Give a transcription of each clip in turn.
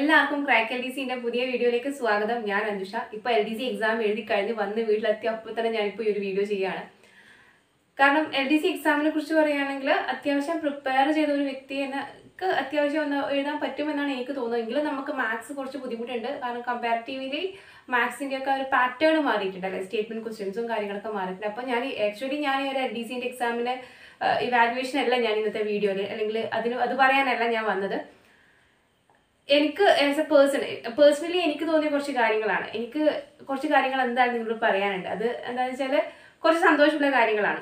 എല്ലാവർക്കും crack L D സിന്റെ പുതിയ വീഡിയോയിലേക്ക് സ്വാഗതം ഞാൻ അഞ്ജുഷ ഇപ്പൊ എൽ ഡി സി എക്സാം എഴുതി കഴിഞ്ഞ് വന്ന് വീട്ടിലെത്തി അപ്പോൾ തന്നെ ഞാനിപ്പോൾ ഈ ഒരു വീഡിയോ ചെയ്യാണ് കാരണം എൽ ഡി സി എക്സാമിനെ കുറിച്ച് പറയുകയാണെങ്കിൽ അത്യാവശ്യം പ്രിപ്പയർ ചെയ്ത ഒരു വ്യക്തി എനിക്ക് അത്യാവശ്യം ഒന്ന് എഴുതാൻ പറ്റുമെന്നാണ് എനിക്ക് തോന്നുന്നത് എങ്കിലും നമുക്ക് മാത്സ് കുറച്ച് ബുദ്ധിമുട്ടുണ്ട് കാരണം കമ്പാരിറ്റീവ്ലി മാത്സിന്റെ ഒക്കെ ഒരു പാറ്റേൺ മാറിയിട്ടുണ്ട് അല്ലെ സ്റ്റേറ്റ്മെന്റ് ക്വസ്റ്റ്യൻസും കാര്യങ്ങളൊക്കെ മാറിയിട്ടുണ്ട് അപ്പോൾ ഞാൻ ആക്ച്വലി ഞാൻ ഈ ഒരു എൽ ഡി സിന്റെ എക്സാമിന് ഇവാലുവേഷൻ അല്ല ഞാൻ ഇന്നത്തെ വീഡിയോയിൽ അല്ലെങ്കിൽ അതിന് അത് പറയാനല്ല ഞാൻ വന്നത് എനിക്ക് ആസ് എ പേഴ്സൺ പേഴ്സണലി എനിക്ക് തോന്നിയ കുറച്ച് കാര്യങ്ങളാണ് എനിക്ക് കുറച്ച് കാര്യങ്ങൾ എന്താണ് നിങ്ങളോട് പറയാനുണ്ട് അത് എന്താണെന്ന് വെച്ചാൽ കുറച്ച് സന്തോഷമുള്ള കാര്യങ്ങളാണ്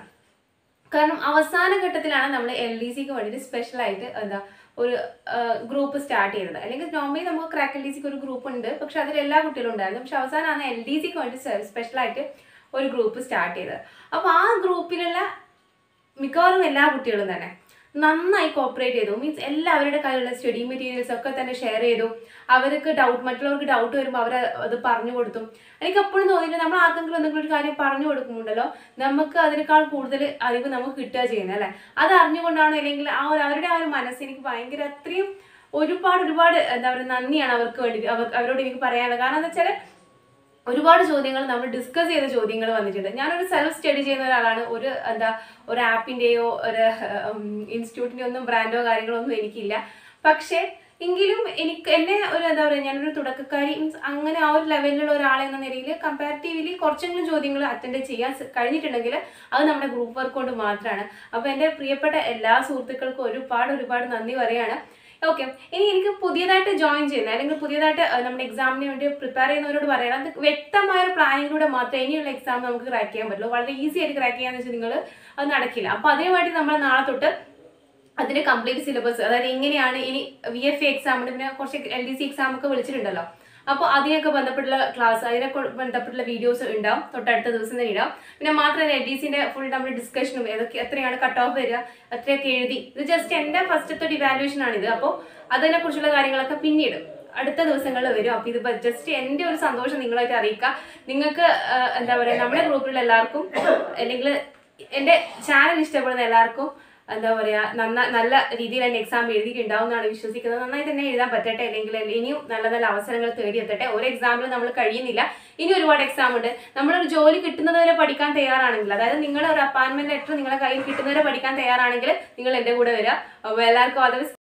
കാരണം അവസാന ഘട്ടത്തിലാണ് നമ്മൾ എൽ ഡി സിക്ക് വേണ്ടിയിട്ട് സ്പെഷ്യലായിട്ട് എന്താ ഒരു ഗ്രൂപ്പ് സ്റ്റാർട്ട് ചെയ്തത് അല്ലെങ്കിൽ നോർമലി നമുക്ക് ക്രാക്ക് എൽ ഡി സിക്ക് ഒരു ഗ്രൂപ്പ് ഉണ്ട് പക്ഷെ അതിൽ എല്ലാ കുട്ടികളും ഉണ്ടായിരുന്നു പക്ഷെ അവസാനമാണ് എൽ ഡി സിക്ക് വേണ്ടി സ്പെഷ്യലായിട്ട് ഒരു ഗ്രൂപ്പ് സ്റ്റാർട്ട് ചെയ്തത് അപ്പോൾ ആ ഗ്രൂപ്പിലുള്ള മിക്കവാറും എല്ലാ കുട്ടികളും തന്നെ നന്നായി കോപ്പറേറ്റ് ചെയ്തു മീൻസ് എല്ലാവരുടെ കയ്യിലുള്ള സ്റ്റഡി മെറ്റീരിയൽസ് ഒക്കെ തന്നെ ഷെയർ ചെയ്തു അവർക്ക് ഡൗട്ട് മറ്റുള്ളവർക്ക് ഡൗട്ട് വരുമ്പോൾ അവർ അത് പറഞ്ഞു കൊടുത്തു എനിക്ക് എപ്പോഴും തോന്നിയിട്ട് നമ്മൾ ആർക്കെങ്കിലും എന്തെങ്കിലും ഒരു കാര്യം പറഞ്ഞു കൊടുക്കുന്നുണ്ടല്ലോ നമുക്ക് അതിനേക്കാൾ കൂടുതൽ അറിവ് നമുക്ക് കിട്ടുക ചെയ്യുന്നത് അല്ലേ അത് അറിഞ്ഞുകൊണ്ടാണോ അല്ലെങ്കിൽ ആ ഒരു അവരുടെ ആ ഒരു മനസ്സ് എനിക്ക് ഭയങ്കര അത്രയും ഒരുപാട് ഒരുപാട് എന്താ പറയുക നന്ദിയാണ് അവർക്ക് വേണ്ടി അവർ അവരോട് എനിക്ക് പറയാനുള്ളത് കാരണം എന്താ വെച്ചാൽ ഒരുപാട് ചോദ്യങ്ങൾ നമ്മൾ ഡിസ്കസ് ചെയ്ത ചോദ്യങ്ങൾ വന്നിട്ടുണ്ട് ഞാനൊരു സെൽഫ് സ്റ്റഡി ചെയ്യുന്ന ഒരാളാണ് ഒരു എന്താ ഒരു ആപ്പിന്റെയോ ഒരു ഇൻസ്റ്റിറ്റ്യൂട്ടിന്റെയോ ഒന്നും ബ്രാൻഡോ കാര്യങ്ങളോ ഒന്നും എനിക്കില്ല പക്ഷേ എങ്കിലും എനിക്ക് എന്നെ ഒരു എന്താ പറയുക ഞാനൊരു തുടക്കക്കാരി മീൻസ് അങ്ങനെ ആ ഒരു ലെവലിലുള്ള ഒരാളെ എന്ന നിലയിൽ കമ്പാരിറ്റീവ്ലി കുറച്ചെങ്കിലും ചോദ്യങ്ങൾ അറ്റൻഡ് ചെയ്യാൻ സ- കഴിഞ്ഞിട്ടുണ്ടെങ്കിൽ അത് നമ്മുടെ ഗ്രൂപ്പ് വർക്ക് കൊണ്ട് മാത്രമാണ് അപ്പോൾ എൻ്റെ പ്രിയപ്പെട്ട എല്ലാ സുഹൃത്തുക്കൾക്കും ഒരുപാട് ഒരുപാട് നന്ദി പറയാണ് ഓക്കെ ഇനി എനിക്ക് പുതിയതായിട്ട് ജോയിൻ ചെയ്യുന്ന അല്ലെങ്കിൽ പുതിയതായിട്ട് അഹ് നമ്മുടെ എക്സാമിന് വേണ്ടി പ്രിപ്പയർ ചെയ്യുന്നവരോട് പറയാം അത് വ്യക്തമായ ഒരു പ്ലാനിങ്ങിലൂടെ മാത്രമേ ഇനിയുള്ള എക്സാം നമുക്ക് ക്രാക്ക് ചെയ്യാൻ പറ്റുള്ളൂ വളരെ ഈസി ആയിട്ട് ക്രാക്ക് ചെയ്യാന്ന് വെച്ചാൽ നിങ്ങൾ അത് നടക്കില്ല അപ്പോൾ അതിനുവേണ്ടി നമ്മൾ നാളെ തൊട്ട് അതിന്റെ കംപ്ലീറ്റ് സിലബസ് അതായത് എങ്ങനെയാണ് ഇനി വി എഫ് എ എക്സാമിന് പിന്നെ കുറച്ച് എൽ ഡി സി എക്സാം ഒക്കെ വിളിച്ചിട്ടുണ്ടല്ലോ അപ്പോൾ അതിനൊക്കെ ബന്ധപ്പെട്ടുള്ള ക്ലാസ് അതിനൊക്കെ ബന്ധപ്പെട്ടുള്ള വീഡിയോസ് ഉണ്ടാവും തൊട്ടടുത്ത ദിവസം തന്നെ ഇടാം പിന്നെ മാത്രമല്ല എൽ ഡി സിന്റെ ഫുൾ നമ്മുടെ ഡിസ്കഷനും ഏതൊക്കെ എത്രയാണ് കട്ട് ഓഫ് വരിക എത്രയൊക്കെ എഴുതി ഇത് ജസ്റ്റ് എൻ്റെ ഫസ്റ്റത്തെ ഒരു ഇവാലുവേഷൻ ആണിത് അപ്പോൾ അതിനെ കുറിച്ചുള്ള കാര്യങ്ങളൊക്കെ പിന്നീട് അടുത്ത ദിവസങ്ങളിൽ വരും അപ്പോൾ ഇത് ജസ്റ്റ് എൻ്റെ ഒരു സന്തോഷം നിങ്ങളായിട്ട് അറിയിക്കുക നിങ്ങൾക്ക് ആ, എന്താ പറയുക നമ്മുടെ ഗ്രൂപ്പിലുള്ള എല്ലാവർക്കും അല്ലെങ്കിൽ എൻ്റെ ചാനൽ ഇഷ്ടപ്പെടുന്ന എല്ലാവർക്കും എന്താ പറയുക നന്ന നല്ല രീതിയിൽ തന്നെ എക്സാം എഴുതിയിട്ടുണ്ടാവും എന്നാണ് വിശ്വസിക്കുന്നത് നന്നായി തന്നെ എഴുതാൻ പറ്റട്ടെ അല്ലെങ്കിൽ ഇനിയും നല്ല നല്ല അവസരങ്ങൾ തേടിയെത്തട്ടെ ഒരു എക്സാമിൽ നമ്മൾ കഴിയുന്നില്ല ഇനി ഒരുപാട് എക്സാം ഉണ്ട് നമ്മളൊരു ജോലി കിട്ടുന്നത് വരെ പഠിക്കാൻ തയ്യാറാണെങ്കിൽ അതായത് നിങ്ങളുടെ ഒരു അപ്പാർട്ട്മെന്റ് ലെറ്റർ നിങ്ങളുടെ കയ്യിൽ കിട്ടുന്നവരെ പഠിക്കാൻ തയ്യാറാണെങ്കിൽ നിങ്ങൾ എൻ്റെ കൂടെ വരിക അപ്പോൾ എല്ലാവർക്കും അത്